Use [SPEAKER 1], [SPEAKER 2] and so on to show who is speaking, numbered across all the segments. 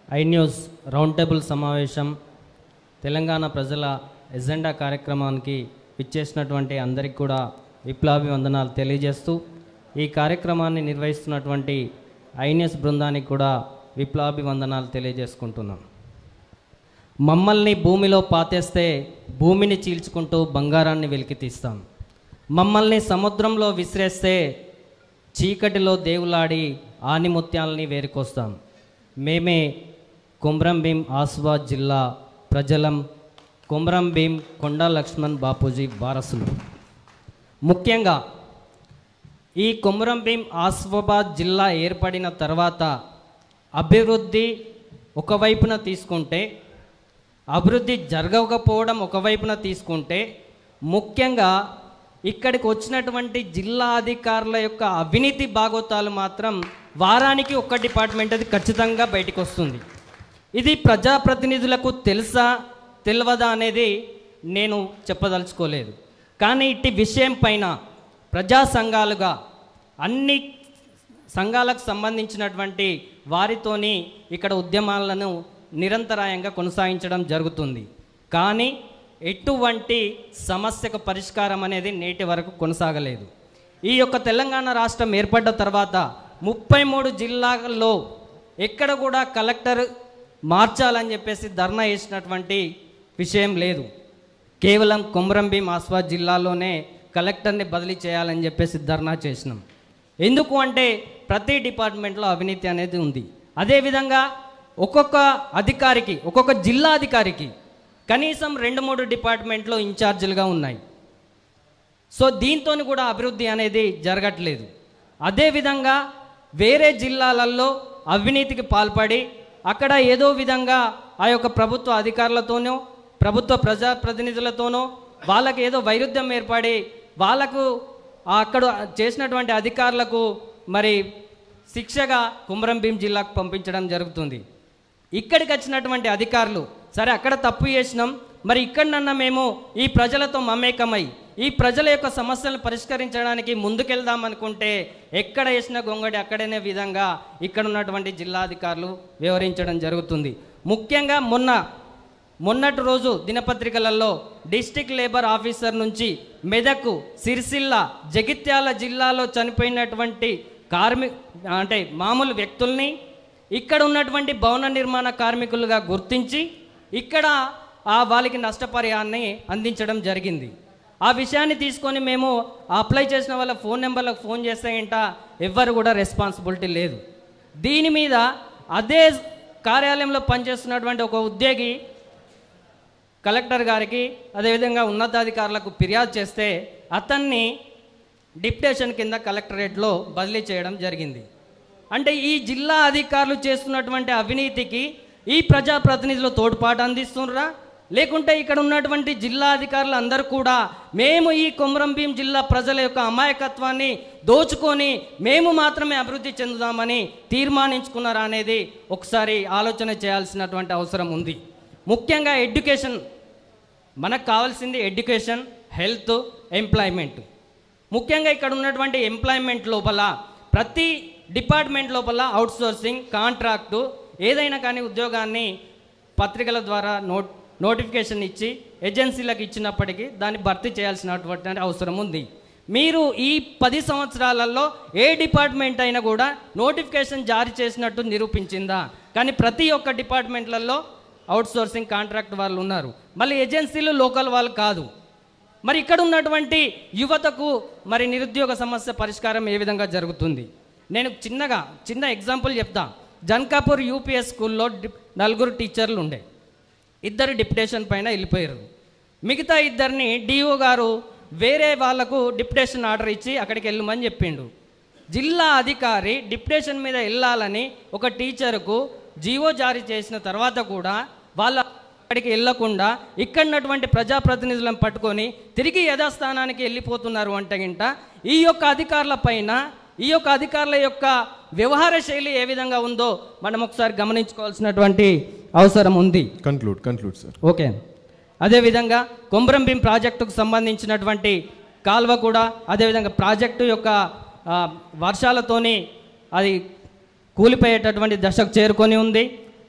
[SPEAKER 1] I news round table సమావేశం తెలంగాణ ప్రజల agenda కార్యక్రమానికి ఇచ్చేసినటువంటి అందరికి కూడా విప్లవాభివందనాలు తెలియజేస్తూ ఈ కార్యక్రమాన్ని నిర్వహిస్తున్నటువంటి ఐన్ఎస్ బృందానికి కూడా విప్లవాభివందనాలు తెలియజేసుకుంటున్నాం మమ్మల్ని భూమిలో పాతేస్తే భూమిని చీల్చుకుంటూ బంగారాన్ని వెలికితీస్తాం మమ్మల్ని సముద్రంలో విసిరేస్తే చీకటిలో దేవులాడి ఆనిముత్యాలని వేరుకొస్తాం మేమే కుమ్రం భీం ఆస్వాద్ జిల్లా ప్రజలం కుమ్రం భీం కొండా లక్ష్మణ్ బాపూజీ వారసులు ముఖ్యంగా ఈ కుమ్రం భీం ఆస్వాబాద్ జిల్లా ఏర్పడిన తర్వాత అభివృద్ధి ఒకవైపున తీసుకుంటే అభివృద్ధి జరగకపోవడం ఒకవైపున తీసుకుంటే ముఖ్యంగా ఇక్కడికి వచ్చినటువంటి జిల్లా అధికారుల యొక్క అవినీతి బాగోతాలు మాత్రం వారానికి ఒక్క డిపార్ట్మెంట్ అది ఖచ్చితంగా బయటికి వస్తుంది ఇది ప్రజాప్రతినిధులకు తెలుసా తెలియదా అనేది నేను చెప్పదలుచుకోలేదు కానీ ఇట్టి విషయం పైన ప్రజా సంఘాలుగా అన్ని సంఘాలకు సంబంధించినటువంటి వారితోని ఇక్కడ ఉద్యమాలను నిరంతరాయంగా కొనసాగించడం జరుగుతుంది కానీ ఎటువంటి సమస్యకు పరిష్కారం అనేది నేటి వరకు కొనసాగలేదు ఈ యొక్క తెలంగాణ రాష్ట్రం ఏర్పడ్డ తర్వాత ముప్పై మూడు జిల్లాల్లో ఎక్కడ కూడా కలెక్టర్ మార్చాలని చెప్పేసి ధర్నా చేసినటువంటి విషయం లేదు కేవలం కొమరంభీం ఆస్వాద్ జిల్లాలోనే కలెక్టర్ని బదిలీ చేయాలని చెప్పేసి ధర్నా చేసినాం ఎందుకు అంటే ప్రతి డిపార్ట్మెంట్లో అవినీతి అనేది ఉంది అదేవిధంగా ఒక్కొక్క అధికారికి ఒక్కొక్క జిల్లా అధికారికి కనీసం రెండు మూడు డిపార్ట్మెంట్లో ఇన్ఛార్జీలుగా ఉన్నాయి సో దీంతో కూడా అభివృద్ధి అనేది జరగట్లేదు అదేవిధంగా వేరే జిల్లాలలో అవినీతికి పాల్పడి అక్కడ ఏదో విధంగా ఆ యొక్క ప్రభుత్వ అధికారులతోనో ప్రభుత్వ ప్రజాప్రతినిధులతోనో వాళ్ళకి ఏదో వైరుధ్యం ఏర్పడి వాళ్ళకు ఆ అక్కడ చేసినటువంటి అధికారులకు మరి శిక్షగా కుమరం భీం జిల్లాకు పంపించడం జరుగుతుంది ఇక్కడికి వచ్చినటువంటి అధికారులు సరే అక్కడ తప్పు చేసినాం మరి ఇక్కడనన్నా మేము ఈ ప్రజలతో మమేకమై ఈ ప్రజల యొక్క సమస్యలను పరిష్కరించడానికి ముందుకెళ్దాం అనుకుంటే ఎక్కడ వేసిన గొంగడి అక్కడనే విధంగా ఇక్కడ ఉన్నటువంటి జిల్లాధికారులు వివరించడం జరుగుతుంది ముఖ్యంగా మొన్న మొన్నటి రోజు దినపత్రికలలో డిస్టిక్ లేబర్ ఆఫీసర్ నుంచి మెదక్ సిరిసిల్ల జగిత్యాల జిల్లాలో చనిపోయినటువంటి కార్మి అంటే మామూలు వ్యక్తుల్ని ఇక్కడ ఉన్నటువంటి భవన నిర్మాణ కార్మికులుగా గుర్తించి ఇక్కడ ఆ వాళ్ళకి నష్టపరిహారాన్ని అందించడం జరిగింది ఆ విషయాన్ని తీసుకొని మేము అప్లై చేసిన వాళ్ళ ఫోన్ నెంబర్లకు ఫోన్ చేస్తే ఏంట ఎవ్వరు కూడా రెస్పాన్సిబిలిటీ లేదు దీని మీద అదే కార్యాలయంలో పనిచేస్తున్నటువంటి ఒక ఉద్యోగి కలెక్టర్ గారికి అదేవిధంగా ఉన్నతాధికారులకు ఫిర్యాదు చేస్తే అతన్ని డిప్టేషన్ కింద కలెక్టరేట్లో బదిలీ చేయడం జరిగింది అంటే ఈ జిల్లా అధికారులు చేస్తున్నటువంటి అవినీతికి ఈ ప్రజాప్రతినిధులు తోడ్పాటు అందిస్తున్నారా లేకుంటే ఇక్కడ ఉన్నటువంటి జిల్లా అధికారులు అందరూ కూడా మేము ఈ కొమరంభీం జిల్లా ప్రజల యొక్క అమాయకత్వాన్ని దోచుకొని మేము మాత్రమే అభివృద్ధి చెందుదామని తీర్మానించుకున్నారా అనేది ఒకసారి ఆలోచన చేయాల్సినటువంటి అవసరం ఉంది ముఖ్యంగా ఎడ్యుకేషన్ మనకు కావాల్సింది ఎడ్యుకేషన్ హెల్త్ ఎంప్లాయ్మెంట్ ముఖ్యంగా ఇక్కడ ఉన్నటువంటి ఎంప్లాయ్మెంట్ లోపల ప్రతి డిపార్ట్మెంట్ లోపల అవుట్సోర్సింగ్ కాంట్రాక్టు ఏదైనా కానీ ఉద్యోగాన్ని పత్రికల ద్వారా నోట్ నోటిఫికేషన్ ఇచ్చి ఏజెన్సీలకు ఇచ్చినప్పటికీ దాన్ని భర్తీ చేయాల్సినటువంటి అవసరం ఉంది మీరు ఈ పది సంవత్సరాలలో ఏ డిపార్ట్మెంట్ అయినా కూడా నోటిఫికేషన్ జారీ చేసినట్టు నిరూపించిందా కానీ ప్రతి ఒక్క డిపార్ట్మెంట్లలో అవుట్సోర్సింగ్ కాంట్రాక్ట్ వాళ్ళు ఉన్నారు మళ్ళీ ఏజెన్సీలు లోకల్ వాళ్ళు కాదు మరి ఇక్కడ ఉన్నటువంటి యువతకు మరి నిరుద్యోగ సమస్య పరిష్కారం ఏ విధంగా జరుగుతుంది నేను చిన్నగా చిన్న ఎగ్జాంపుల్ చెప్తా జన్కాపూర్ యూపీఎస్ స్కూల్లో డి- నలుగురు టీచర్లు ఉండే ఇద్దరు డిప్యుటేషన్ పైన వెళ్ళిపోయారు మిగతా ఇద్దరిని డిఓ గారు వేరే వాళ్లకు డిప్యుటేషన్ ఆర్డర్ ఇచ్చి అక్కడికి వెళ్ళమని చెప్పిండు జిల్లా అధికారి డిప్యుటేషన్ మీద వెళ్ళాలని ఒక టీచర్కు జీవో జారీ చేసిన తర్వాత కూడా వాళ్ళ అక్కడికి వెళ్ళకుండా ఇక్కడున్నటువంటి ప్రజాప్రతినిధులను పట్టుకొని తిరిగి యథాస్థానానికి వెళ్ళిపోతున్నారు అంటే గింట ఈ యొక్క అధికారుల పైన ఈ యొక్క అధికారుల యొక్క వ్యవహార శైలి ఏ విధంగా ఉందో మనం ఒకసారి గమనించుకోవాల్సినటువంటి అవసరం ఉంది
[SPEAKER 2] కన్క్లూడ్ కన్క్లూడ్ సార్
[SPEAKER 1] ఓకే అదేవిధంగా కొమరంభీం ప్రాజెక్టుకు సంబంధించినటువంటి కాల్వ కూడా అదేవిధంగా ప్రాజెక్టు యొక్క ఆ, వర్షాలతోని అది కూలిపోయేటటువంటి దశకు చేరుకొని ఉంది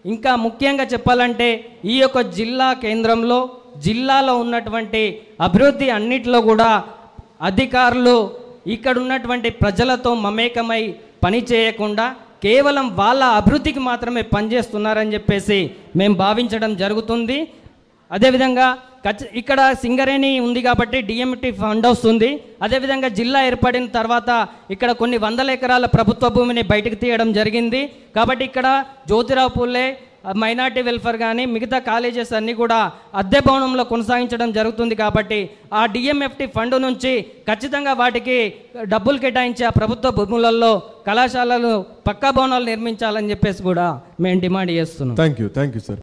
[SPEAKER 1] ఇంకా ముఖ్యంగా చెప్పాలంటే ఈ యొక్క జిల్లా కేంద్రంలో జిల్లాలో ఉన్నటువంటి అభివృద్ధి అన్నిటిలో కూడా అధికారులు ఇక్కడ ఉన్నటువంటి ప్రజలతో మమేకమై పని చేయకుండా కేవలం వాళ్ళ అభివృద్ధికి మాత్రమే పనిచేస్తున్నారని చెప్పేసి మేము భావించడం జరుగుతుంది అదేవిధంగా ఖచ్చి ఇక్కడ సింగరేణి ఉంది కాబట్టి డిఎంటి ఫండ్ వస్తుంది అదేవిధంగా జిల్లా ఏర్పడిన తర్వాత ఇక్కడ కొన్ని వందల ఎకరాల ప్రభుత్వ భూమిని బయటకు తీయడం జరిగింది కాబట్టి ఇక్కడ జ్యోతిరావు పూలే మైనార్టీ వెల్ఫేర్ కానీ మిగతా కాలేజెస్ అన్నీ కూడా అద్దె భవనంలో కొనసాగించడం జరుగుతుంది కాబట్టి ఆ డిఎంఎఫ్టి ఫండ్ నుంచి ఖచ్చితంగా వాటికి డబ్బులు కేటాయించి ఆ ప్రభుత్వ భూములలో కళాశాలలు పక్కా భవనాలు నిర్మించాలని చెప్పేసి కూడా మేము డిమాండ్ చేస్తున్నాం
[SPEAKER 2] thank you thank you sir